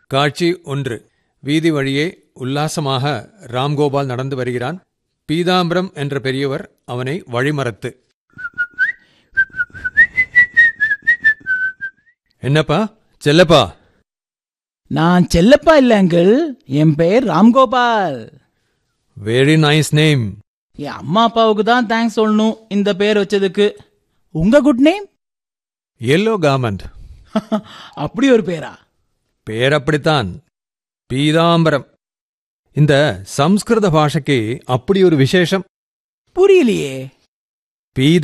காட்சி ஒன்று வீதி வழியே உல்லாசமாக ராம்கோபால் நடந்து வருகிறான் பீதாம்பரம் என்ற பெரியவர் அவனை வழிமறத்து என்னப்பா செல்லப்பா நான் செல்லப்பா இல்ல அங்கிள் என் பெயர் ராம்கோபால் வெரி நைஸ் நேம் என் அம்மா அப்பாவுக்கு தான் தேங்க்ஸ் சொல்லணும் இந்த பேர் வச்சதுக்கு உங்க குட் நேம் எல்லோ கார்மெண்ட் அப்படி ஒரு பேரா பேர் அப்படித்தான் பீதாம்பரம் இந்த சம்ஸ்கிருத பாஷைக்கு அப்படி ஒரு விசேஷம் புரியலையே பீத